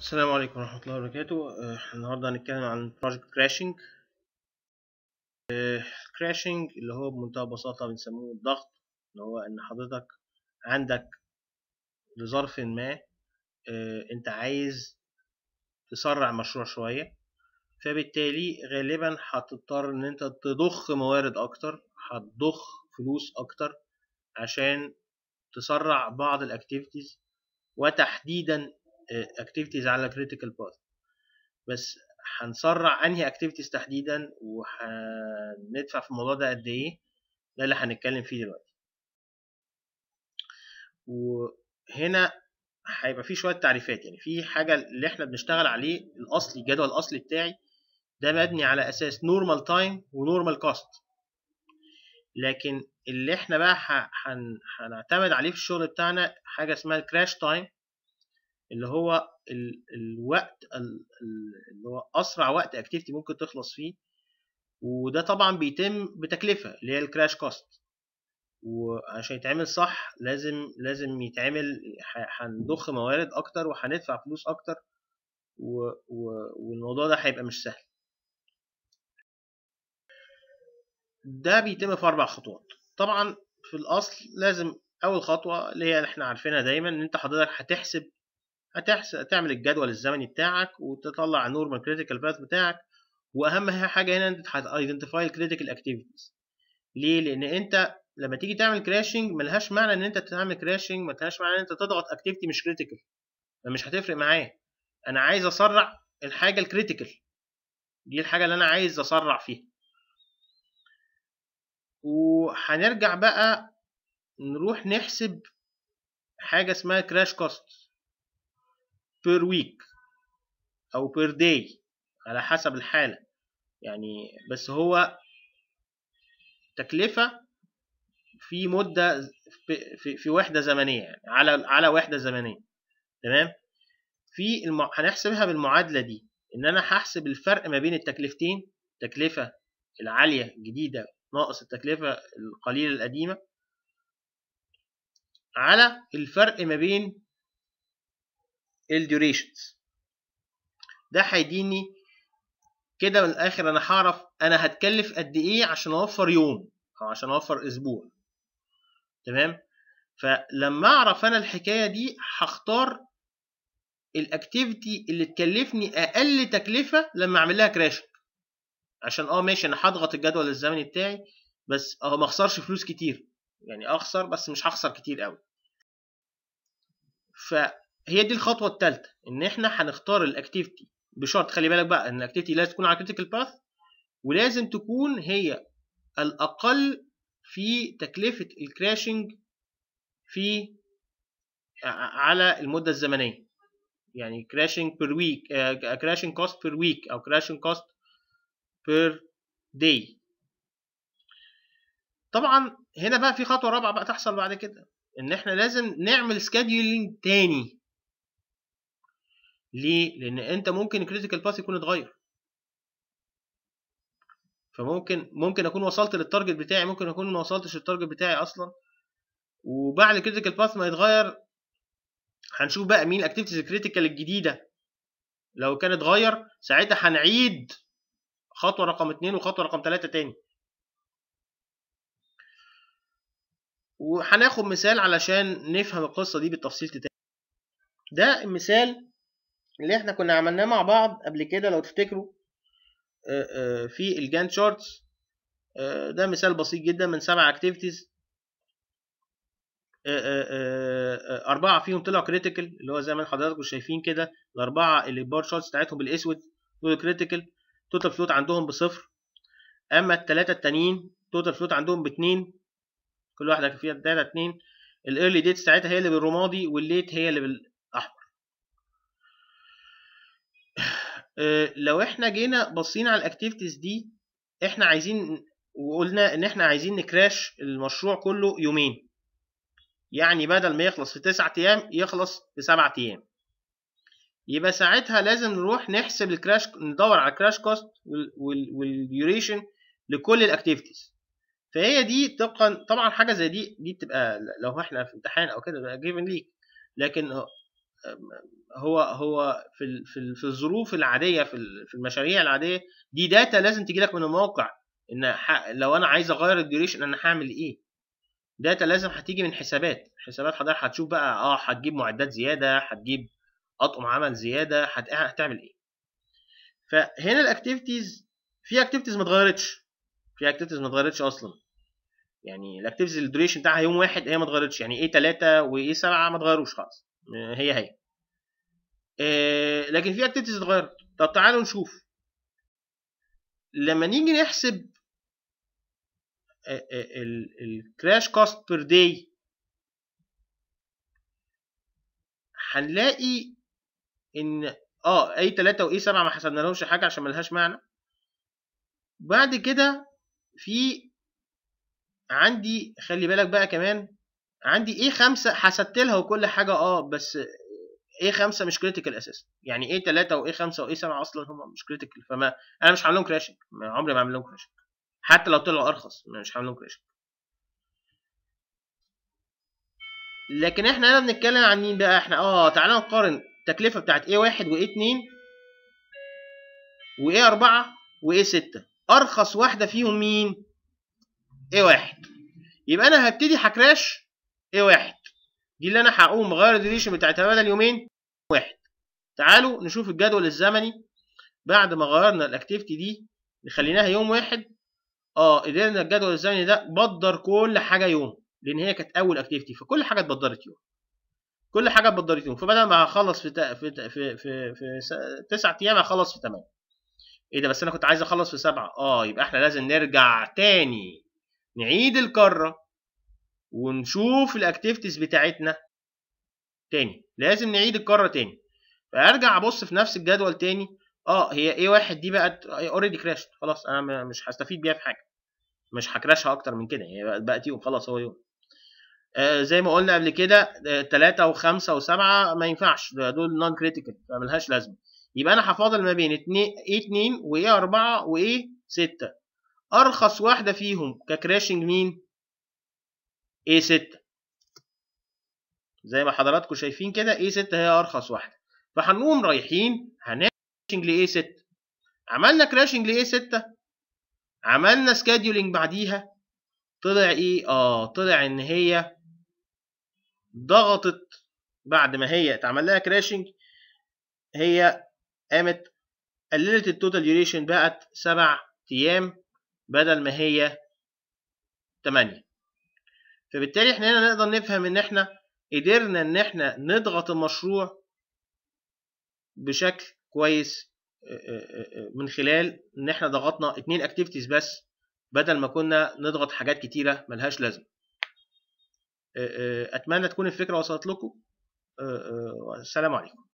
السلام عليكم ورحمة الله وبركاته آه، النهاردة هنتكلم عن بروجكت كراشنج كراشنج اللي هو بمنتهى البساطة بنسموه الضغط اللي هو إن حضرتك عندك لظرف ما آه، أنت عايز تسرع مشروع شوية فبالتالي غالبا هتضطر إن أنت تضخ موارد أكتر هتضخ فلوس أكتر عشان تسرع بعض الأكتيفيتيز وتحديدا اكتيفيتيز على كريتيكال باث بس هنسرع انهي اكتيفيتيز تحديدا وهندفع في الموضوع ده قد ايه ده اللي هنتكلم فيه دلوقتي وهنا هيبقى في شويه تعريفات يعني في حاجه اللي احنا بنشتغل عليه الاصلي الجدول الاصلي بتاعي ده مبني على اساس نورمال تايم ونورمال كوست لكن اللي احنا بقى هن... هنعتمد عليه في الشغل بتاعنا حاجه اسمها الكراش تايم اللي هو ال... الوقت ال... اللي هو اسرع وقت اكتيفيتي ممكن تخلص فيه وده طبعا بيتم بتكلفه اللي هي الكراش كوست وعشان يتعمل صح لازم لازم يتعمل هنضخ موارد اكتر وهندفع فلوس اكتر و... و... والموضوع ده هيبقى مش سهل ده بيتم في اربع خطوات طبعا في الاصل لازم اول خطوه اللي هي احنا عارفينها دايما ان انت حضرتك هتحسب هتحسب تعمل الجدول الزمني بتاعك وتطلع النورمال كريتيكال باث بتاعك واهم حاجه هنا انت هتايدنتيفاي الكريتيكال اكتيفيتيز ليه لان انت لما تيجي تعمل كراشنج ملهاش معنى ان انت تعمل كراشنج ملهاش معنى ان انت تضغط اكتيفيتي مش كريتيكال مش هتفرق معايا انا عايز اسرع الحاجه الكريتيكال دي الحاجه اللي انا عايز اسرع فيها وهنرجع بقى نروح نحسب حاجه اسمها كراش كوست بير ويك او بير داي على حسب الحاله يعني بس هو تكلفه في مده في, في وحده زمنيه يعني على على وحده زمنيه تمام في الم... هنحسبها بالمعادله دي ان انا هحسب الفرق ما بين التكلفتين التكلفه العاليه الجديده ناقص التكلفه القليله القديمه على الفرق ما بين الديوريشنز ده هيديني كده من الاخر انا هعرف انا هتكلف قد ايه عشان اوفر يوم او عشان اوفر اسبوع تمام فلما اعرف انا الحكايه دي هختار الاكتيفيتي اللي تكلفني اقل تكلفه لما اعمل لها كراشنج عشان اه ماشي انا هضغط الجدول الزمني بتاعي بس اه ما اخسرش فلوس كتير يعني اخسر بس مش هخسر كتير قوي فهي دي الخطوه الثالثه ان احنا هنختار الاكتيفيتي بشرط خلي بالك بقى ان الاكتيفيتي لازم تكون على كريتيكال باث ولازم تكون هي الاقل في تكلفه الكراشنج في على المده الزمنيه يعني كراشنج بير ويك كراشنج كوست بير ويك او كراشنج كوست بير داي طبعا هنا بقى في خطوه رابعه بقى تحصل بعد كده ان احنا لازم نعمل سكادولينج تاني ليه لان انت ممكن الكريتيكال باث يكون اتغير فممكن ممكن اكون وصلت للتارجت بتاعي ممكن اكون ما وصلتش للتارجت بتاعي اصلا وبعد الكريتيكال باث ما يتغير هنشوف بقى مين الاكتيفيتيز الكريتيكال الجديده لو كان اتغير ساعتها هنعيد خطوه رقم اتنين وخطوه رقم تلاته تاني وهناخد مثال علشان نفهم القصه دي بالتفصيل تاني ده المثال اللي احنا كنا عملناه مع بعض قبل كده لو تفتكروا في الجان شارتس ده مثال بسيط جدا من سبع اكتيفيتيز أربعة فيهم طلعوا كريتيكال اللي هو زي ما حضراتكم شايفين كده الأربعة اللي البار شارتس بتاعتهم بالأسود دول كريتيكال توتال فلوت عندهم بصفر أما التلاتة التانيين توتال فلوت عندهم باتنين كل واحدة فيها داتا اتنين الايرلي ديت ساعتها هي اللي بالرمادي والليت هي اللي بالأحمر لو احنا جينا بصينا على الاكتيفيتيز دي احنا عايزين وقلنا ان احنا عايزين نكراش المشروع كله يومين يعني بدل ما يخلص في تسعة ايام يخلص في سبعة ايام يبقى ساعتها لازم نروح نحسب الكراش ندور على الكراش كوست والديوريشن لكل الاكتيفيتيز فهي دي طبقا طبعا حاجه زي دي دي بتبقى لو احنا في امتحان او كده بقى جيفن ليك لكن هو هو في ال- في ال- في الظروف العاديه في ال- في المشاريع العاديه دي داتا لازم تجي لك من الموقع ان ح- لو انا عايز اغير الديوريشن انا هعمل ايه داتا لازم هتيجي من حسابات حسابات حضرتك هتشوف بقى اه هتجيب معدات زياده هتجيب اطقم عمل زياده هت- هتعمل ايه فهنا الاكتيفيتيز في اكتيفيتيز ما اتغيرتش في اكتيفيتيز ما اتغيرتش اصلا يعني الاكتيفيتيز الديوريشن بتاعها يوم واحد هي ما اتغيرتش يعني ايه 3 وايه 7 ما اتغيروش خالص هي هي آه، لكن في اكتيفيتيز اتغيرت طب تعالوا نشوف لما نيجي نحسب الكراش كوست بير داي هنلاقي ان اه اي 3 واي 7 ما حسبنا لهمش حاجه عشان ملهاش معنى بعد كده في عندي خلي بالك بقى كمان عندي ايه خمسة حسبت لها وكل حاجة اه بس ايه خمسة مش كريتيكال اساسا يعني ايه تلاتة وايه خمسة وايه سبعة اصلا هم مش كريتيكال فما انا مش هعمل لهم كراشنج عمري ما هعمل لهم كراشنج حتى لو طلعوا ارخص مش هعمل لهم كراشنج لكن احنا هنا بنتكلم عن مين بقى احنا اه تعالى نقارن التكلفة بتاعت ايه واحد وايه اتنين وايه اربعة وايه ستة ارخص واحدة فيهم مين ايه واحد يبقى انا هبتدي هكراش ايه واحد دي اللي انا هقوم مغير الديوريشن بتاعتها بدل يومين واحد تعالوا نشوف الجدول الزمني بعد ما غيرنا الاكتيفيتي دي خليناها يوم واحد اه قدرنا الجدول الزمني ده بدر كل حاجه يوم لان هي كانت اول اكتيفيتي فكل حاجه اتبدرت يوم كل حاجه اتبدرت يوم فبدل ما هخلص في تا في تا في في, في س- تسعة ايام هخلص في ثمانية ايه ده بس انا كنت عايز اخلص في سبعة اه يبقى احنا لازم نرجع تاني نعيد الكرة ونشوف الاكتيفيتيز بتاعتنا تاني لازم نعيد الكرة تاني فارجع ابص في نفس الجدول تاني اه هي ايه واحد دي بقت اوريدي كراشت خلاص انا م- مش هستفيد بيها في حاجه مش هكراشها اكتر من كده هي بقت- بقت يوم خلاص هو يوم آه زي ما قلنا قبل كده ثلاثة وخمسة وسبعة ما ينفعش ده- دول نون كريتيكال فملهاش لازمة يبقى أنا هفاضل ما بين اتنين ايه اتنين وايه أربعة وايه ستة أرخص واحدة فيهم ككراشنج مين؟ ايه ستة زي ما حضراتكم شايفين كده ايه ستة هي أرخص واحدة فهنقوم رايحين هنعمل كراشنج لايه ستة عملنا كراشنج لايه ستة عملنا سكادولينج بعديها طلع ايه اه طلع ان هي ضغطت بعد ما هي اتعمل لها كراشنج هي قامت قللت التوتال ديوريشن بقت سبع ايام بدل ما هي 8 فبالتالي احنا هنا نقدر نفهم ان احنا قدرنا ان احنا نضغط المشروع بشكل كويس من خلال ان احنا ضغطنا اتنين اكتيفيتيز بس بدل ما كنا نضغط حاجات كتيرة ملهاش لازمة اتمنى تكون الفكرة وصلت لكم السلام عليكم